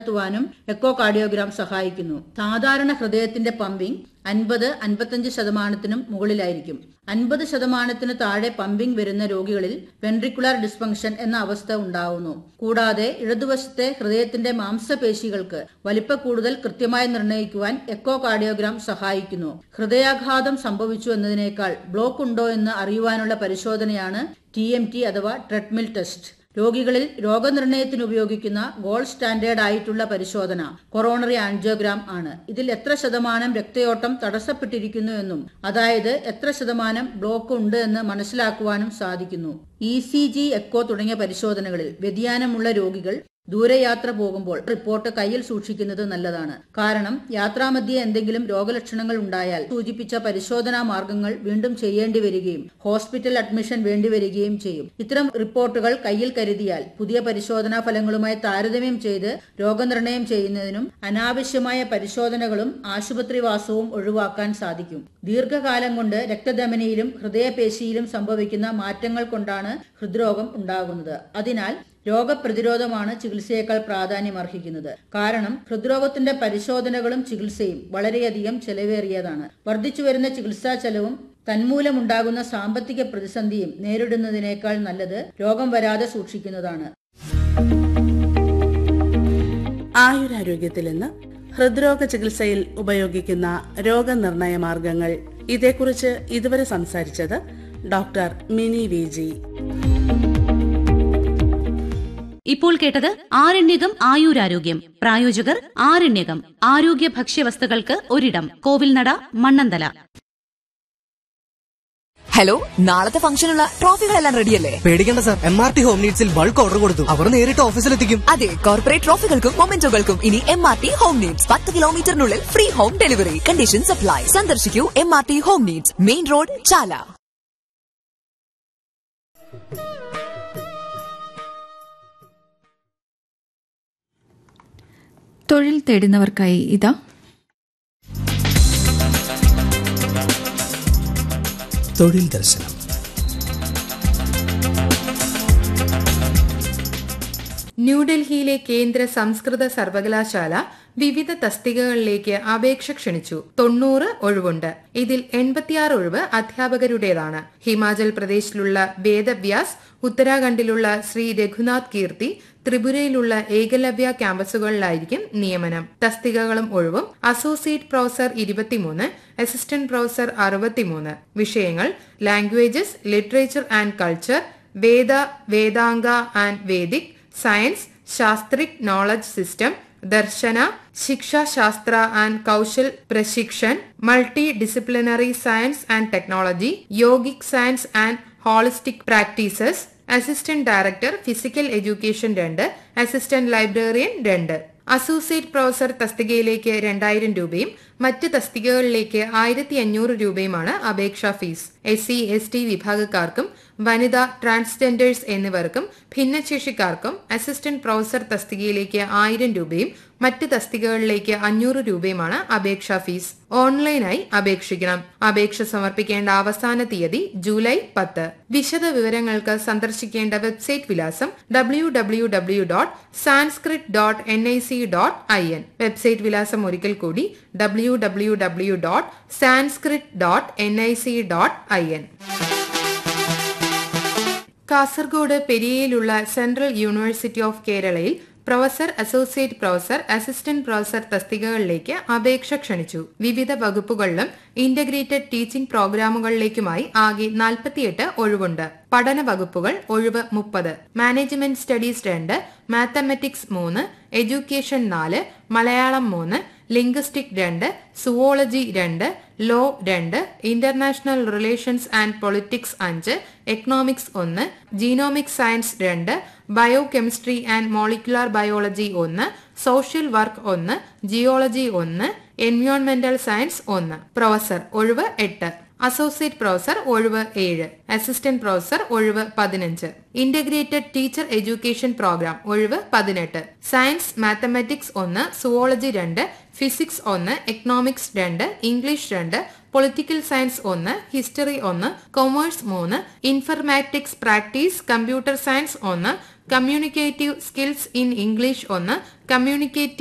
ത്തുവാനും echo cardiogram സഹായിക്കുന്നു സാധാരണ ഹൃദയത്തിന്റെ പമ്പിംഗ് അൻപത് അൻപത്തഞ്ച് ശതമാനത്തിനും മുകളിലായിരിക്കും അൻപത് ശതമാനത്തിന് താഴെ പമ്പിംഗ് വരുന്ന രോഗികളിൽ വെൻട്രിക്കുലർ ഡിസ്ഫങ്ഷൻ എന്ന അവസ്ഥ ഉണ്ടാവുന്നു കൂടാതെ ഇടതുവശത്തെ ഹൃദയത്തിന്റെ മാംസപേശികൾക്ക് വലിപ്പക്കൂടുതൽ കൃത്യമായി നിർണ്ണയിക്കുവാൻ എക്കോ കാർഡിയോഗ്രാം സഹായിക്കുന്നു ഹൃദയാഘാതം സംഭവിച്ചു എന്നതിനേക്കാൾ ബ്ലോക്ക് ഉണ്ടോ എന്ന് അറിയുവാനുള്ള പരിശോധനയാണ് ടി എം ടി അഥവാ ട്രെഡ്മിൽ ടെസ്റ്റ് രോഗികളിൽ രോഗനിർണയത്തിന് ഉപയോഗിക്കുന്ന ഗോൾഡ് സ്റ്റാൻഡേർഡ് ആയിട്ടുള്ള പരിശോധന കൊറോണറി ആൻജിയോഗ്രാം ആണ് ഇതിൽ എത്ര ശതമാനം രക്തയോട്ടം തടസ്സപ്പെട്ടിരിക്കുന്നു എന്നും അതായത് എത്ര ശതമാനം ബ്ലോക്ക് ഉണ്ട് എന്ന് മനസ്സിലാക്കുവാനും സാധിക്കുന്നു ഇ സി ജി എക്കോ തുടങ്ങിയ പരിശോധനകളിൽ വ്യതിയാനമുള്ള രോഗികൾ ദൂരയാത്ര പോകുമ്പോൾ റിപ്പോർട്ട് കയ്യിൽ സൂക്ഷിക്കുന്നത് നല്ലതാണ് കാരണം യാത്രാമധ്യേ എന്തെങ്കിലും രോഗലക്ഷണങ്ങൾ ഉണ്ടായാൽ സൂചിപ്പിച്ച പരിശോധനാ മാർഗങ്ങൾ വീണ്ടും ചെയ്യേണ്ടി വരികയും ഹോസ്പിറ്റൽ അഡ്മിഷൻ വേണ്ടിവരികയും ചെയ്യും ഇത്തരം റിപ്പോർട്ടുകൾ കയ്യിൽ കരുതിയാൽ പുതിയ പരിശോധനാ ഫലങ്ങളുമായി താരതമ്യം ചെയ്ത് രോഗനിർണയം ചെയ്യുന്നതിനും അനാവശ്യമായ പരിശോധനകളും ആശുപത്രിവാസവും ഒഴിവാക്കാൻ സാധിക്കും ദീർഘകാലം കൊണ്ട് രക്തധമനിയിലും ഹൃദയപേശിയിലും സംഭവിക്കുന്ന മാറ്റങ്ങൾ കൊണ്ടാണ് ഹൃദ്രോഗം ഉണ്ടാകുന്നത് അതിനാൽ രോഗപ്രതിരോധമാണ് ചികിത്സയേക്കാൾ പ്രാധാന്യമർഹിക്കുന്നത് കാരണം ഹൃദ്രോഗത്തിന്റെ പരിശോധനകളും ചികിത്സയും വളരെയധികം ചെലവേറിയതാണ് വർദ്ധിച്ചുവരുന്ന ചികിത്സാ ചെലവും തന്മൂലമുണ്ടാകുന്ന സാമ്പത്തിക പ്രതിസന്ധിയും നേരിടുന്നതിനേക്കാൾ നല്ലത് രോഗം വരാതെ സൂക്ഷിക്കുന്നതാണ് ആയുരാരോഗ്യത്തിൽ നിന്ന് ഹൃദ്രോഗ ചികിത്സയിൽ ഉപയോഗിക്കുന്ന രോഗനിർണയ മാർഗങ്ങൾ ഇതേക്കുറിച്ച് ഇതുവരെ സംസാരിച്ചത് ഡോക്ടർ മിനി വി ജി ഇപ്പോൾ കേട്ടത് ആരണ്യകം ആയുരാരോഗ്യം പ്രായോജകർ ആരണ്യകം ആരോഗ്യ ഭക്ഷ്യവസ്തുക്കൾക്ക് ഒരിടം കോവിൽനട മണ്ണന്തല ഹലോ നാളത്തെ ഫംഗ്ഷനുള്ള ട്രോഫികളെല്ലാം റെഡിയല്ലേ പേടിക്കേണ്ട sir M R T home നീഡ്സിൽ ബൾക്ക് ഓർഡർ കൊടുത്തു അവർ നേരിട്ട് ഓഫീസിലെത്തിക്കും അതെ കോർപ്പറേറ്റ് ട്രോഫികൾക്കും മൊമെന്റോകൾക്കും ഇനി M R T home needs പത്ത് കിലോമീറ്ററിനുള്ളിൽ free home delivery conditions apply സന്ദർശിക്കൂ M R T home needs main road Chala തൊഴിൽ തേടുന്നവർക്കായി ഇതാ തൊഴിൽ ദർശനം ന്യൂഡൽഹിയിലെ കേന്ദ്ര സംസ്കൃത സർവകലാശാല വിവിധ തസ്തികകളിലേക്ക് അപേക്ഷ ക്ഷണിച്ചു തൊണ്ണൂറ് ഒഴിവുണ്ട് ഇതിൽ എൺപത്തിയാറ് ഒഴിവ് അധ്യാപകരുടേതാണ് ഹിമാചൽ പ്രദേശിലുള്ള വേദവ്യാസ് ഉത്തരാഖണ്ഡിലുള്ള ശ്രീ രഘുനാഥ് കീർത്തി ത്രിപുരയിലുള്ള ഏകലവ്യ ക്യാമ്പസുകളിലായിരിക്കും നിയമനം തസ്തികകളും ഒഴിവും അസോസിയേറ്റ് പ്രൊഫസർ ഇരുപത്തിമൂന്ന് അസിസ്റ്റന്റ് പ്രൊഫസർ അറുപത്തിമൂന്ന് വിഷയങ്ങൾ languages literature and culture Veda Vedanga and Vedic science Shastrik knowledge system Darshana Shikshashastra and Kaushal Prashikshan multi disciplinary science and technology yogic science and holistic practices assistant director physical education രണ്ട് അസിസ്റ്റന്റ് ലൈബ്രറിയൻ രണ്ട് അസോസിയേറ്റ് പ്രൊഫസർ തസ്തികയിലേക്ക് രണ്ടായിരം രൂപയും മറ്റ് തസ്തികകളിലേക്ക് ആയിരത്തി അഞ്ഞൂറ് രൂപയുമാണ് അപേക്ഷാ fee S C S T വിഭാഗക്കാർക്കും വനിത ട്രാൻസ്ജെൻഡേഴ്സ് എന്നിവർക്കും ഭിന്നശേഷിക്കാർക്കും അസിസ്റ്റന്റ് പ്രൊഫസർ തസ്തികയിലേക്ക് ആയിരം രൂപയും മറ്റ് തസ്തികകളിലേക്ക് അഞ്ഞൂറ് രൂപയുമാണ് അപേക്ഷാ ഫീസ് ഓൺലൈനായി അപേക്ഷിക്കണം അപേക്ഷ സമർപ്പിക്കേണ്ട അവസാന തീയതി ജൂലൈ പത്ത് വിശദ വിവരങ്ങൾക്ക് സന്ദർശിക്കേണ്ട വെബ്സൈറ്റ് വിലാസം W W W dot Sanskrit dot N I C dot I N website വിലാസം ഒരിക്കൽ കൂടി W W W dot Sanskrit dot N I C dot I N Kasargod പെരിയയിലുള്ള സെൻട്രൽ യൂണിവേഴ്സിറ്റി ഓഫ് കേരളയിൽ professor associate professor assistant professor തസ്തികകളിലേക്ക് അപേക്ഷ ക്ഷണിച്ചു വിവിധ വകുപ്പുകളിലും integrated teaching പ്രോഗ്രാമുകളിലേക്കുമായി ആകെ നാൽപ്പത്തിയെട്ട് ഒഴിവുണ്ട് പഠന വകുപ്പുകൾ ഒഴിവ് മുപ്പത് മാനേജ്മെന്റ് സ്റ്റഡീസ് രണ്ട് മാത്തമാറ്റിക്സ് മൂന്ന് എഡ്യൂക്കേഷൻ നാല് മലയാളം മൂന്ന് ലിംഗ്വിസ്റ്റിക് രണ്ട് സുവോളജി രണ്ട് ലോ രണ്ട് ഇന്റർനാഷണൽ റിലേഷൻസ് ആൻഡ് പൊളിറ്റിക്സ് അഞ്ച് എക്കണോമിക്സ് ഒന്ന് ജീനോമിക് സയൻസ് രണ്ട് biochemistry and molecular biology ഒന്ന് സോഷ്യൽ വർക്ക് ഒന്ന് ജിയോളജി ഒന്ന് എൻവയോൺമെന്റൽ സയൻസ് ഒന്ന് പ്രൊഫസർ ഒഴിവ് എട്ട് അസോസിയേറ്റ് പ്രൊഫസർ ഒഴിവ് ഏഴ് അസിസ്റ്റന്റ് പ്രൊഫസർ ഒഴിവ് പതിനഞ്ച് ഇന്റഗ്രേറ്റഡ് ടീച്ചർ എഡ്യൂക്കേഷൻ പ്രോഗ്രാം ഒഴിവ് പതിനെട്ട് സയൻസ് മാത്തമാറ്റിക്സ് ഒന്ന് സുവോളജി രണ്ട് ഫിസിക്സ് ഒന്ന് എക്കണോമിക്സ് രണ്ട് ഇംഗ്ലീഷ് രണ്ട് പൊളിറ്റിക്കൽ സയൻസ് ഒന്ന് ഹിസ്റ്ററി ഒന്ന് കൊമേഴ്സ് മൂന്ന് ഇൻഫർമാറ്റിക്സ് പ്രാക്ടീസ് കമ്പ്യൂട്ടർ സയൻസ് ഒന്ന് കമ്മ്യൂണിക്കേറ്റീവ് സ്കിൽസ് ഇൻ ഇംഗ്ലീഷ് ഒന്ന് കമ്മ്യൂണിക്കേറ്റീവ്